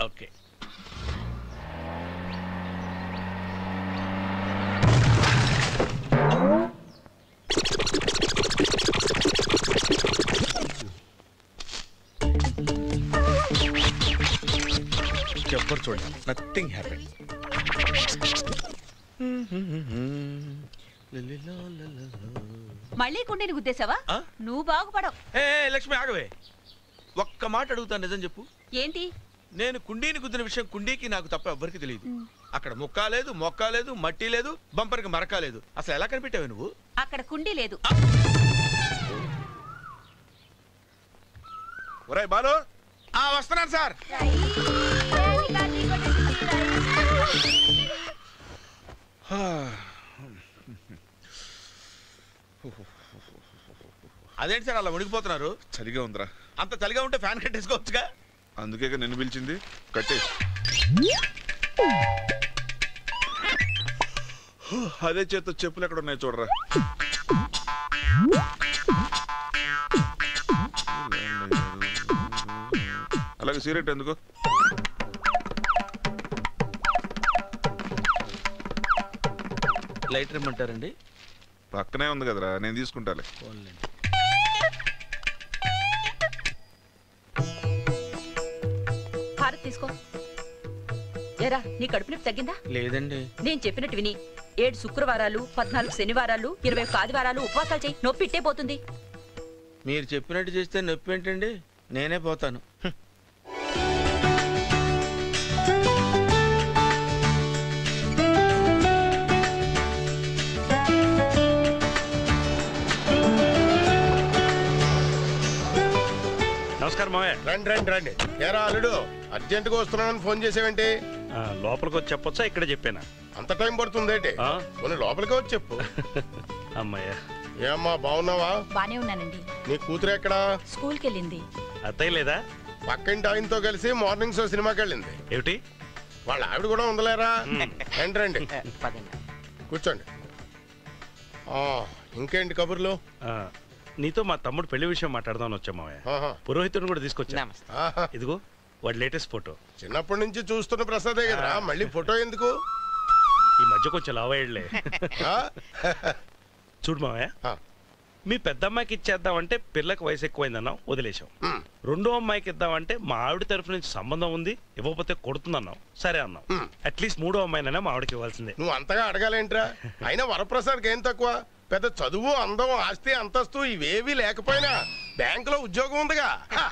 Okay చెప్పరు చూడండి nothing happen మళ్ళీ కుండీని గుద్దేశావా ఆ? నువ్వు బాగుపడవు ఏ లక్ష్మి ఆగవే ఒక్క మాట అడుగుతాను నిజం చెప్పు ఏంటి నేను కుండీని గుద్దిన విషయం కుండీకి నాకు తప్ప ఎవ్వరికి తెలియదు అక్కడ ముక్క లేదు మొక్క లేదు మట్టి లేదు బంపర్కి మరక లేదు అసలు ఎలా కనిపెట్టావు నువ్వు అక్కడ కుండీ లేదు ఒరే బాలు ఆ వస్తున్నాను సార్ అదేంటి సార్ అలా మునిగిపోతున్నారు చలిగా ఉందిరా అంత చలిగా ఉంటే ఫ్యాన్ కట్టేసుకోవచ్చుగా అందుకే నిన్ను పిలిచింది కట్టే అదే చేత్తో చెప్పులు ఎక్కడ ఉన్నాయి చూడరా అలాగే సిగరెట్ ఎందుకు లైట్ ఇమ్మంటారండి పక్కనే ఉంది కదరా నేను తీసుకుంటాలే భారత్ తీసుకో ఎరా నీ కడుపు నొప్పి తగ్గిందా లేదండి నేను చెప్పినట్టు విని ఏడు శుక్రవారాలు పద్నాలుగు శనివారాలు ఇరవై ఒక్క ఆదివారాలు ఉపవాసాలు చేయి నొప్పి ఇట్టే పోతుంది మీరు చెప్పినట్టు చేస్తే నొప్పి ఏంటండి నేనే పోతాను హ్మ్. నమస్కారం మావయ్య రండి రండి రండి ఏరా అల్లుడు అర్జెంట్ గా వస్తున్నానని ఫోన్ చేసావేంటి ఆ, లోపలికి వచ్చి చెప్పొచ్చా ఇక్కడ చెప్పానా అంత టైం పడుతుందేంటి ఆ? కొన్ని లోపలికి వచ్చి చెప్పు అమ్మయ్య ఏమ్మా బాగున్నావా బానే ఉన్నానండి నీ కూతురు ఎక్కడా స్కూల్కి వెళ్ళింది అత్తయ్య లేదా పక్కింటి ఆయనతో కలిసి మార్నింగ్ షో సినిమాకి వెళ్ళింది ఏమిటి వాళ్ళ ఆవిడ కూడా ఉందలేరా రండి రండి కూర్చోండి ఆ, ఇంకేంటి కబుర్లు ఆ, నీతో మా తమ్ముడు పెళ్లి విషయం మాట్లాడదామని వచ్చా మావయ్య ఆహా. పురోహితుడిని కూడా తీసుకొచ్చా ఆహా. ఇదిగో వాడి లేటెస్ట్ ఫోటో చిన్నప్పటి నుంచి చూస్తున్న ప్రసాదే కదరా మళ్ళీ ఫోటో ఎందుకు ఈ మధ్య కొంచెం లావయ్యలే ఆ? చూడు మావయ్య ఆ. మీ పెద్ద అమ్మాయికి ఇచ్చేద్దామంటే పిల్లకి వయసు ఎక్కువైందన్నాం వదిలేసాం ఉమ్, రెండో అమ్మాయికి ఇద్దామంటే మా ఆవిడ తరఫు నుంచి సంబంధం ఉంది ఇవ్వకపోతే కొడుతుందన్నాం సరే అన్నాం Hmm. అట్లీస్ట్ మూడో అమ్మాయినైనా మా ఆవిడకి ఇవ్వాల్సిందే నువ్వు అంతగా అడగాలేంట్రా అయినా వరప్రసాద్కి ఏం తక్కువ పెద్ద చదువు అందం ఆస్తి అంతస్తు ఇవేవీ లేకపోయినా బ్యాంకులో ఉద్యోగం ఉందిగా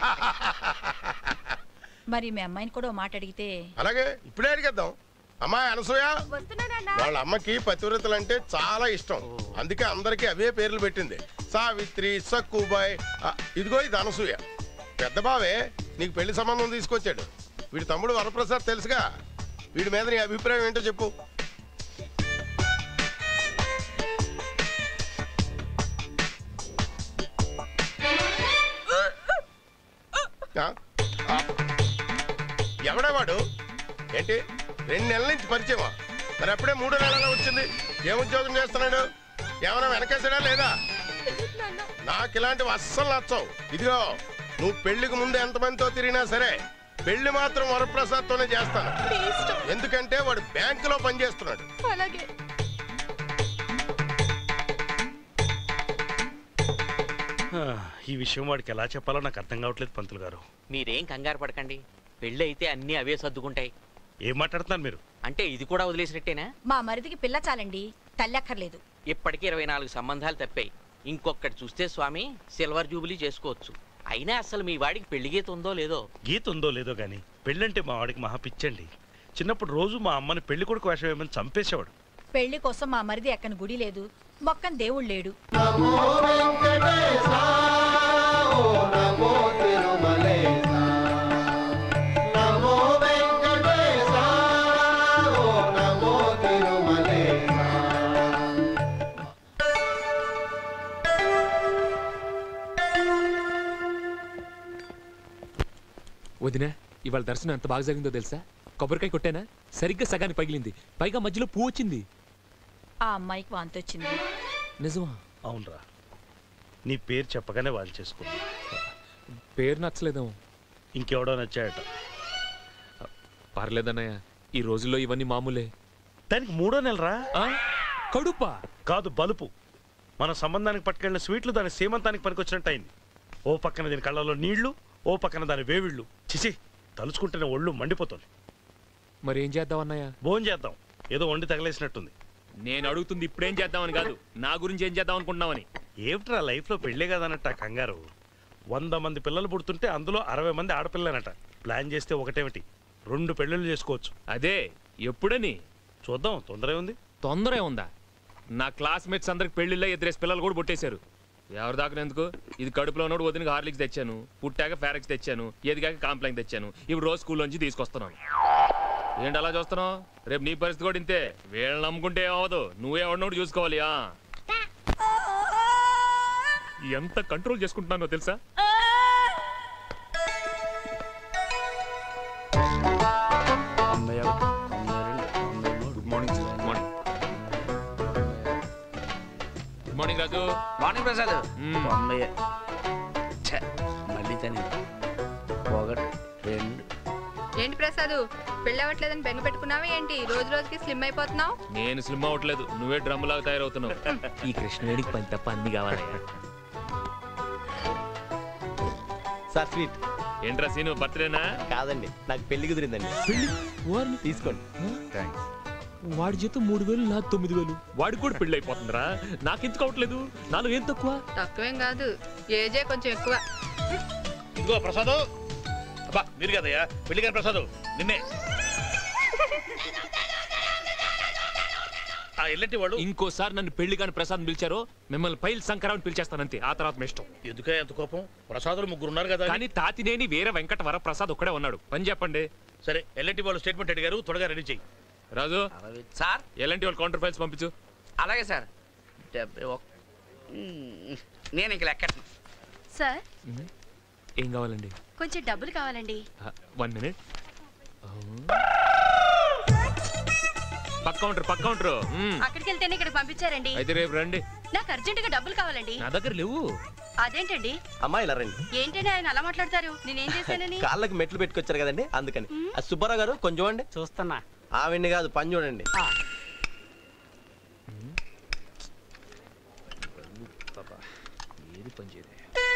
మరి మీ అమ్మాయిని కూడా ఓ మాట అడిగితే అలాగే ఇప్పుడే అడిగేద్దాం అమ్మాయి అనసూయ వాళ్ళ అమ్మకి పతివ్రతలు అంటే చాలా ఇష్టం అందుకే అందరికి అవే పేర్లు పెట్టింది సావిత్రి సక్కుబాయ్ ఆ, ఇదిగో ఇది అనసూయ పెద్ద బావే నీకు పెళ్లి సంబంధం తీసుకొచ్చాడు వీడి తమ్ముడు వరప్రసాద్ తెలుసుగా వీడి మీద నీ అభిప్రాయం ఏంటో చెప్పు ఆ? ఆ. ఎవడా వాడు ఏంటి రెండు నెలల నుంచి పరిచయమా మరి అప్పుడే మూడో నెలలో వచ్చింది ఏం ఉద్యోగం చేస్తున్నాడు ఏమైనా వెనకేసాడా లేదా నాకు ఇలాంటివి అస్సలు నచ్చవు ఇదిగో నువ్వు పెళ్లికి ముందు ఎంతమందితో తిరిగినా సరే పెళ్లి మాత్రం వరప్రసాద్తోనే చేస్తాను ఎందుకంటే వాడు బ్యాంకులో పనిచేస్తున్నాడు అలాగే ఆ, ఈ విషయం వాడికి ఎలా చెప్పాలో నాకు అర్థం కావట్లేదు పంతులు గారు మీరేం కంగారు పడకండి పెళ్ళి అయితే అన్నీ అవే సర్దుకుంటాయి ఏం మాట్లాడుతున్నారు మీరు అంటే ఇది కూడా వదిలేసినట్టేనా మా మరిదికి పిల్ల చాలండి తల్లక్కర్లేదు ఇప్పటికీ ఇరవై నాలుగు సంబంధాలు తప్పాయి ఇంకొకటి చూస్తే స్వామి సిల్వర్ జూబిలీ చేసుకోవచ్చు అయినా అసలు మీ వాడికి పెళ్లి గీత ఉందో లేదో గీత ఉందో లేదో గాని పెళ్ళంటే మా వాడికి మహా పిచ్చండి చిన్నప్పుడు రోజు మా అమ్మని పెళ్లి కొడుకు వేషం వేయమని చంపేసేవాడు పెళ్లి కోసం మా మరిది ఎక్కని గుడి లేదు మొక్కని దేవుడు లేడు వదినా ఇవాళ దర్శనం ఎంత బాగా జరిగిందో తెలుసా కొబ్బరికాయ కొట్టానా సరిగ్గా సగానికి పగిలింది పైగా మధ్యలో పువ్వు వచ్చింది ఆ అమ్మాయికి వాంతి వచ్చింది నిజమా అవునరా నీ పేరు చెప్పగానే వాళ్ళు చేసుకున్నా పేరు నచ్చలేదేమో ఇంకెవడో నచ్చాయట పర్లేదన్నయ్య ఈ రోజుల్లో ఇవన్నీ మామూలే దానికి మూడో నెలరా ఆ? కడుపా కాదు బలుపు మన సంబంధానికి పట్టుకెళ్ళిన స్వీట్లు దాని సీమంతానికి పనికొచ్చినట్టు అయింది ఓ పక్కన దీని కళ్ళలో నీళ్లు ఓ పక్కన దాని వేవిళ్ళు చిచి తలుచుకుంటేనే ఒళ్ళు మండిపోతుంది మరి ఏం చేద్దాం అన్నయ్య భోజనం చేద్దాం ఏదో వండి తగలేసినట్టుంది నేను అడుగుతుంది ఇప్పుడేం చేద్దామని కాదు నా గురించి ఏం చేద్దాం అనుకుంటున్నామని ఏమిట్రా లైఫ్లో పెళ్ళే కదనట్ట కంగారు వంద మంది పిల్లలు పుడుతుంటే అందులో అరవై మంది ఆడపిల్లనట ప్లాన్ చేస్తే ఒకటేమిటి రెండు పెళ్ళిళ్ళు చేసుకోవచ్చు అదే ఎప్పుడని చూద్దాం తొందర ఉంది తొందరే ఉందా నా క్లాస్మేట్స్ అందరికి పెళ్లిళ్ళ ఇద్దరేసి పిల్లలు కూడా పుట్టేశారు ఎవరు దాకినందుకు ఇది కడుపులో ఉన్నప్పుడు వదిన హార్లిక్స్ తెచ్చాను పుట్టాక ఫారెక్స్ తెచ్చాను ఎదిగాక కాంప్లైన్ తెచ్చాను ఇప్పుడు రోజు స్కూల్లోంచి తీసుకొస్తున్నాను ఏంటి అలా చూస్తున్నావు రేపు నీ పరిస్థితి కూడా ఇంతే వీళ్ళని నమ్ముకుంటే ఏమవదు నువ్వే ఎవరినోడు చూసుకోవాలి ఆ ఎంత కంట్రోల్ చేసుకుంటున్నానో తెలుసా good morning sir morning good morning Raju morning Prasad మ్మ్. తొంభై ఛ, మళ్ళీ తని ఒకటి రెండు ఏంటి ప్రసాద్ పెళ్ళవట్లేదని బెంగ పెట్టుకున్నావా ఏంటి రోజు రోజుకి స్లిమ్ అయిపోతున్నావు నేను స్లిమ్ అవ్వట్లేదు నువ్వే డ్రమ్ లాగా తయారవుతున్నావు ఈ కృష్ణవేడికి పని తప్ప అన్ని కావాలయ్యా సార్ స్వీట్ ఏంట్రా సీను బర్త్డేనా కాదండి నాకు పెళ్లి కుదిరిందండి వాడిని తీసుకోండి వాడి జీతం మూడు వేలు నాకు తొమ్మిది వేలు వాడికి కూడా పెళ్లి అయిపోతుందిరా నాకెందుకు అవట్లేదు నాలో ఏం తక్కువ తక్కువేం కాదు ఏజే కొంచెం ఎక్కువ ఇదిగో ప్రసాద్ అబ్బా మీరు కదయ్యా పెళ్లి గారి ప్రసాద్ నిన్నే ఆ ఎల్లంటి వాడు ఇంకోసారి నన్ను పెళ్లి కాని ప్రసాద్ పిలిచారో మిమ్మల్ని పైల్ శంకరావు పిలిచేస్తానంతే ఆ తర్వాత మీ ఇష్టం ఎందుకే ఎంత కోపం ప్రసాదులు ముగ్గురు ఉన్నారు కదా కానీ తాతినేని వీర వెంకట వర ప్రసాద్ ఒక్కడే ఉన్నాడు పని చెప్పండి సరే ఎల్లంటి వాళ్ళు స్టేట్మెంట్ అడిగారు త్వరగా రెడీ చెయ్యి రాజు సార్ ఎలాంటి వాళ్ళు కౌంటర్ ఫైల్స్ పంపించు అలాగే సార్ డెబ్బై ఒక్క మ్మ్. నేను ఇంక లెక్కను సార్ ఏం కావాలండి కొంచెం డబ్బులు కావాలండి వన్ మినిట్ పక్క కౌంటర్ పక్క కౌంటర్ అక్కడికి వెళ్తేనే ఇక్కడ పంపించారండి అయితే రేపు రండి నాకు అర్జెంటుగా డబ్బులు కావాలండి నా దగ్గర లేవు అదేంటండి అమ్మా ఇలా రండి ఏంటండి ఆయన అలా మాట్లాడతారు నేనేం చేశానని కాళ్ళకి మెట్లు పెట్టుకొచ్చారు కదండి అందుకని ఆ సుబ్బారావు గారు కొంచెం చూడండి చూస్తున్నా ఆవిడ్ని కాదు పని చూడండి ఏది పని చేయదు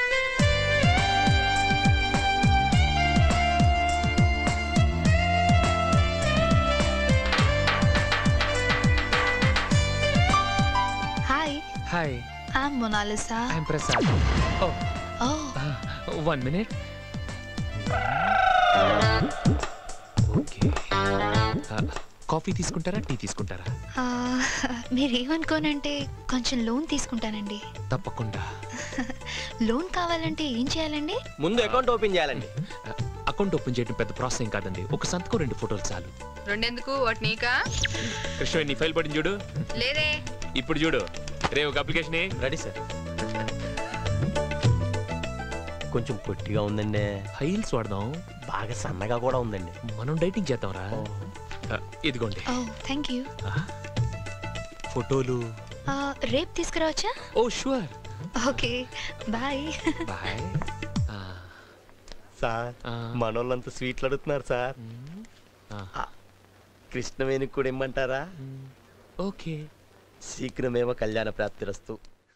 hi hi I'm Monalisa I'm Prasad oh oh one minute okay coffee తీసుకుంటారా టీ తీసుకుంటారా మీరేమనుకోనంటే కొంచెం లోన్ తీసుకుంటానండి తప్పకుండా లోన్ కావాలంటే ఏం చేయాలండి ముందు అకౌంట్ ఓపెన్ చేయాలండి అకౌంట్ ఓపెన్ చేయడం పెద్ద ప్రాసెస్ ఏం కాదండి ఒక సంతకం రెండు ఫోటోలు చాలు రెండెందుకు ఒకటి నీకా కృష్ణ నీ ఫైల్ పడింది చూడు లేదే ఇప్పుడు చూడు రే ఒక అప్లికేషన్ రెడీ సార్ కొంచెం పొట్టిగా ఉందండి ఫైల్స్ వాడదాం బాగా సన్నగా కూడా ఉందండి మనం డైటింగ్ చేద్దాంరా ఆ, ఇదిగోండి ఓ థ్యాంక్ యూ ఫోటోలు రేపు తీసుకురావచ్చా oh sure okay bye bye sir మనోళ్ళంతా స్వీట్లు అడుగుతున్నారు సార్ కృష్ణవేణికి కూడా ఇమ్మంటారా ఓకే శీఘ్రమేమో కళ్యాణ ప్రాప్తిరస్తు